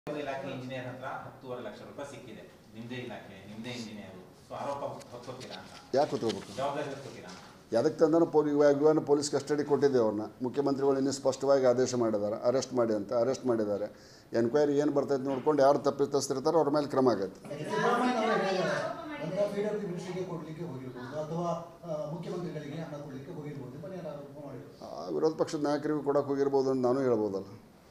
ಇಲಾಖೆ ಇಂಜಿನಿಯರ್ ಹತ್ರ ಹತ್ತೂವರೆ ಲಕ್ಷ ರೂಪಾಯಿ ಸಿಕ್ಕಿದೆ ನಿಮ್ದೇ ಇಲಾಖೆ ನಿಮ್ದೇ ಇಂಜಿನಿಯರ್ ಸೊ ಆರೋಪ ಹೊತ್ಕೋತೀರಾ ಅಂತ ಯಾಕೆ ಕೂತ್ಕೋಬೇಕು ಜವಾಬ್ದಾರಿ ಹೊತ್ಕೋತೀರಾ ಅಂತ ಅದಕ್ಕೆ ತಂದನು ಪೊಲೀ ಇವಾಗ ಇವಾಗ ಪೊಲೀಸ್ ಕಸ್ಟಡಿ ಕೊಟ್ಟಿದ್ದೇವೆ ಅವ್ರನ್ನ ಮುಖ್ಯಮಂತ್ರಿಗಳು ಇನ್ನೂ ಸ್ಪಷ್ಟವಾಗಿ ಆದೇಶ ಮಾಡಿದ್ದಾರೆ ಅರೆಸ್ಟ್ ಮಾಡಿ ಅಂತ ಅರೆಸ್ಟ್ ಮಾಡಿದ್ದಾರೆ ಎನ್ಕ್ವೈರಿ ಏನು ಬರ್ತೈತೆ ನೋಡ್ಕೊಂಡು ಯಾರು ತಪ್ಪಿತಸ್ಥರಿರ್ತಾರೋ ಅವ್ರ ಮೇಲೆ ಕ್ರಮ ಆಗುತ್ತೆ ಸಿದ್ದರಾಮಯ್ಯನವರು ಹೇಳಿದ್ದಾರೆ ಅಂತ ಪಿಡಬ್ಲ್ಯೂ ಮಿನಿಸ್ಟ್ರಿಗೆ ಕೊಡ್ಲಿಕ್ಕೆ ಹೋಗಿರ್ಬೋದು ಅಥವಾ ಆ, ಮುಖ್ಯಮಂತ್ರಿಗಳಿಗೆ ಹಣ ಕೊಡ್ಲಿಕ್ಕೆ ಹೋಗಿರ್ಬೋದು ಮನೆಯ ಆರೋಪ ಮಾಡಿದ್ರು ಆ, ವಿರೋಧ ಪಕ್ಷದ ನಾಯಕರಿಗೂ ಕೊಡೋಕೆ ಹೋಗಿರ್ಬೋದು ಅಂತ ನಾನು ಹೇಳ್ಬೋದಲ್ಲ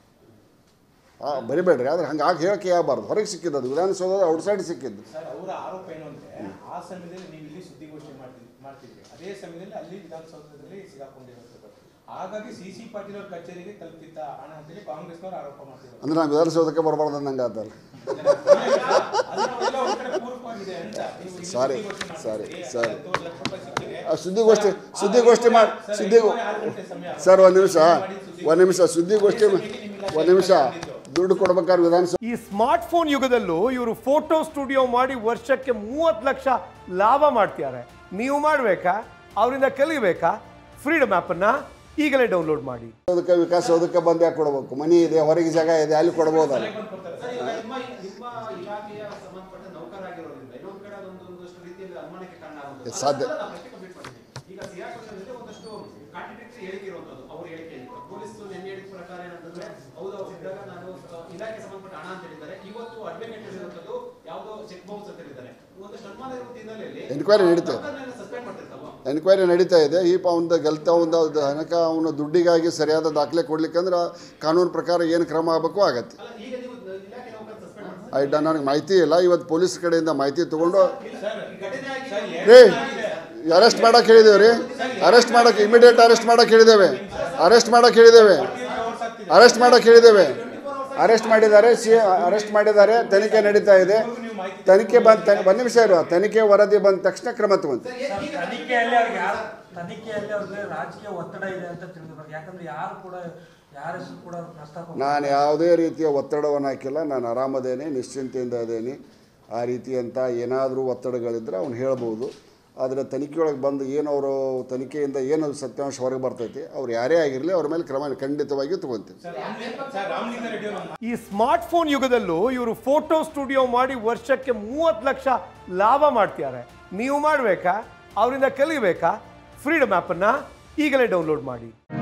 ಹಾಂ ಬರಿಬೇಡ್ರಿ ಆದರೆ ಹಂಗೆ ಆಗಿ ಹೇಳಕ್ಕೆ ಯಾಗಬಾರ್ದು ಹೊರಗೆ ಸಿಕ್ಕಿದ್ದು ಅದು ವಿಧಾನಸೌಧದ ಔಟ್ಸೈಡ್ ಸಿಕ್ಕಿದ್ದು ಸರ್ ಅವರ ಆರೋಪ ಏನು ಅಂದ್ರೆ ಆ ಸಮಯದಲ್ಲಿ ನೀವು ಇಲ್ಲಿ ಸುದ್ದಿಗೋಷ್ಠಿ ಮಾಡ್ತಿದ್ರಿ ಮಾಡ್ತಿದ್ರಿ ಅದೇ ಸಮಯದಲ್ಲಿ ಅಲ್ಲಿ ವಿಧಾನಸೌಧದಲ್ಲಿ ಸಿಗಾಕೊಂಡಿರುವಂಥದ್ದು ಹಾಗಾಗಿ ಸಿ ಸಿ ಪಾಟೀಲ್ ಅವ್ರ ಕಚೇರಿಗೆ ತಲುಪಿದ್ದ ಹಣ ಅಂತೇಳಿ ಕಾಂಗ್ರೆಸ್ನವರು ಆರೋಪ ಮಾಡ್ತಿದ್ದಾರೆ ಅಂದ್ರೆ ನಾನು ವಿಧಾನಸೌಧಕ್ಕೆ ಬರಬಾರ್ದು ನಂಗೆ ಆತಲ್ಲ ಅದೆಲ್ಲ ಒಂದ್ ಕಡೆ ಪೂರಕವಾಗಿದೆ ಅಂತ ನೀವು ಇಲ್ಲಿ ಸಾರಿ, ಸುದ್ದಿಗೋಷ್ಠಿ ಸಾರಿ, ಮಾಡ್ತಿದ್ರಿ, ಸಾರಿ. ಹತ್ತೂವರೆ ಲಕ್ಷ ರೂಪಾಯಿ ಸಿಕ್ಕಿದೆ. ಆ ಸುದ್ದಿಗೋಷ್ಠಿ ಸುದ್ದಿಗೋಷ್ಠಿ ಮಾಡಿ ಸರ್, ಸುದ್ದಿ ಐದೂವರೆ, ಆರು ಗಂಟೆ ಸಮಯ. ಸರ್ ಒಂದು ನಿಮಿಷ ಒಂದು ನಿಮಿಷ ಸುದ್ದಿಗೋಷ್ಠಿ ಒಂದು ನಿಮಿಷ ದುಡ್ಡು ಕೊಡ್ಬೇಕಾದ್ರೆ ವಿಧಾನಸೌಧ ಈ ಸ್ಮಾರ್ಟ್ ಫೋನ್ ಯುಗದಲ್ಲೂ ಇವರು ಫೋಟೋ ಸ್ಟುಡಿಯೋ ಮಾಡಿ ವರ್ಷಕ್ಕೆ ಮೂವತ್ತು ಲಕ್ಷ ಲಾಭ ಮಾಡ್ತಿದ್ದಾರೆ ನೀವು ಮಾಡಬೇಕಾ ಅವರಿಂದ ಕಲಿಬೇಕಾ ಫ್ರೀಡಮ್ ಆ್ಯಪನ್ನು ಈಗಲೇ ಡೌನ್ಲೋಡ್ ಮಾಡಿ ಸೌಧಕ್ಕೆ ವಿಕಾಸಸೌಧಕ್ಕೆ ಬಂದು ಯಾಕೆ ಕೊಡಬೇಕು ಮನಿ ಇದೆ ಹೊರಗೆ ಜಾಗ ಇದೆ ಅಲ್ಲಿ ಕೊಡ್ಬೋದಲ್ಲ ಸರ್, ಇವಾಗ ನಿಮ್ಮ ನಿಮ್ಮ ಇಲಾಖೆಯ ಸಂಬಂಧಪಟ್ಟ ನೌಕರಾಗಿರೋದ್ರಿಂದ ಇನ್ನೊಂದು ಕಡೆ ಅದೊಂದು ಒಂದಷ್ಟು ರೀತಿಯಲ್ಲಿ ಅನುಮಾನಕ್ಕೆ ಕಾರಣ ಆಗುತ್ತೆ ಸಾಧ್ಯ. ಅದನ್ನೆಲ್ಲ ನಾನು ಪ್ರಶ್ನೆ ಕಂಪ್ಲೀಟ್ ಮಾಡ್ತೀನಿ ಈಗ ಸಿಆರ್ ಪಕ್ಷದಲ್ಲಿ ಒಂದಷ್ಟು ಕಾಂಟ್ರಡಿಕ್ಟರಿ ಹೇಳಿಕೆ ಇರುವಂತದ್ದು ಅವ್ರ ಹೇಳಿಕೆ ಪೊಲೀಸ್ ನಿನ್ನೆ ಹೇಳಿದ ಪ್ರಕಾರ ಏನಂತಂದ್ರೆ ಹೌದು ಅವ್ರು ಇದ್ದಾಗ ನಾನು ಅಹ್, ಇಲಾಖೆ ಸಂಬಂಧಪಟ್ಟ ಹಣ ಅಂತ ಹೇಳಿದ್ದಾರೆ ಇವತ್ತು ಅಡ್ವೊಕೇಟ್ ಹೇಳಿರುವಂತದ್ದು ಯಾವುದೋ ಚೆಕ್ ಬೌನ್ಸ್ ಅಂತ ಹೇಳಿದ್ದಾರೆ ಒಂದಷ್ಟು ಅನುಮಾನ ಇರುವ ಹಿನ್ನೆಲೆಯಲ್ಲಿ Enquiry ನಡೀತಾ ಇದೆ. ಸಸ್ಪೆಂಡ್ ಮಾಡ್ತಿರ್ತಾವ ಎನ್ಕ್ವೈರಿ ನಡೀತಾ ಇದೆ ಈ ಅವನ ಗೆಲ್ತ ಒಂದು ಹಣಕ ಅವನ ದುಡ್ಡಿಗಾಗಿ ಸರಿಯಾದ ದಾಖಲೆ ಕೊಡ್ಲಿಕ್ಕಂದ್ರೆ ಕಾನೂನು ಪ್ರಕಾರ ಏನು ಕ್ರಮ ಆಗಬೇಕು ಆಗತ್ತೆ ಅಲ್ಲ ಈಗ ನೀವು ಇಲಾಖೆ ನೌಕರ ಸಸ್ಪೆಂಡ್ ಮಾಡ್ತಾರೆ ಐ ಡ ನನಗೆ ಮಾಹಿತಿ ಇಲ್ಲ ಇವತ್ತು ಪೊಲೀಸ್ ಕಡೆಯಿಂದ ಮಾಹಿತಿ ತೊಗೊಂಡು ಘಟನೆ ಆಗಿ ರೀ ಅರೆಸ್ಟ್ ಮಾಡಕ್ಕೆ ಹೇಳಿದ್ದೇವೆ ರೀ ಅರೆಸ್ಟ್ ಮಾಡಕ್ಕೆ ಇಮಿಡಿಯೇಟ್ ಅರೆಸ್ಟ್ ಮಾಡಕ್ಕೆ ಹೇಳಿದ್ದೇವೆ ಅರೆಸ್ಟ್ ಮಾಡಕ್ಕೆ ಹೇಳಿದ್ದೇವೆ ಅರೆಸ್ಟ್ ಮಾಡಕ್ಕೆ ಹೇಳಿದ್ದೇವೆ ಅರೆಸ್ಟ್ ಮಾಡಿದ್ದಾರೆ ಸಿ ಅರೆಸ್ಟ್ ಮಾಡಿದ್ದಾರೆ ತನಿಖೆ ನಡೀತಾ ಇದೆ ತನಿಖೆ ಬಂದ ಒಂದು ನಿಮಿಷ ಇರುವ ತನಿಖೆ ವರದಿ ಬಂದ ತಕ್ಷಣ ಕ್ರಮ ತಗೊಂತೀವಿ ತನಿಖೆಯಲ್ಲಿ ಅವ್ರಿಗೆ ಯಾರು ತನಿಖೆಯಲ್ಲಿ ಅವ್ರಿಗೆ ರಾಜಕೀಯ ಒತ್ತಡ ಇದೆ ಅಂತ ತಿಳಿದು ಯಾಕಂದ್ರೆ ಯಾರು ಕೂಡ ಯಾರ ಹೆಸರು ಕೂಡ ಅವ್ರು ಪ್ರಸ್ತಾಪ ನಾನು ಯಾವುದೇ ರೀತಿಯ ಒತ್ತಡವನ್ನು ಹಾಕಿಲ್ಲ ನಾನು ಆರಾಮದೇನೆ ನಿಶ್ಚಿಂತೆಯಿಂದ ಇದ್ದೇನೆ ಆ ರೀತಿಯಂಥ ಏನಾದರೂ ಒತ್ತಡಗಳಿದ್ದರೆ ಅವ್ನು ಹೇಳ್ಬೋದು ಆದರೆ ತನಿಖೆಯೊಳಗೆ ಬಂದು ಏನು ಅವರು ತನಿಖೆಯಿಂದ ಏನು ಸತ್ಯಾಂಶ ಹೊರಗೆ ಬರ್ತೈತಿ ಅವ್ರು ಯಾರೇ ಆಗಿರಲಿ ಅವ್ರ ಮೇಲೆ ಕ್ರಮ ಖಂಡಿತವಾಗಿಯೂ ತೊಗೊತೀವಿ ಸರ್ ರಾಮಲಿಂಗ- ಸರ್ ರಾಮಲಿಂಗ ರೆಡ್ಡಿ ಅವರು ಈ ಸ್ಮಾರ್ಟ್ ಫೋನ್ ಯುಗದಲ್ಲೂ ಇವರು ಫೋಟೋ ಸ್ಟುಡಿಯೋ ಮಾಡಿ ವರ್ಷಕ್ಕೆ ಮೂವತ್ತು ಲಕ್ಷ ಲಾಭ ಮಾಡ್ತಿದ್ದಾರೆ ನೀವು ಮಾಡಬೇಕಾ ಅವರಿಂದ ಕಲಿಬೇಕಾ ಫ್ರೀಡಮ್ ಆ್ಯಪನ್ನು ಈಗಲೇ ಡೌನ್ಲೋಡ್ ಮಾಡಿ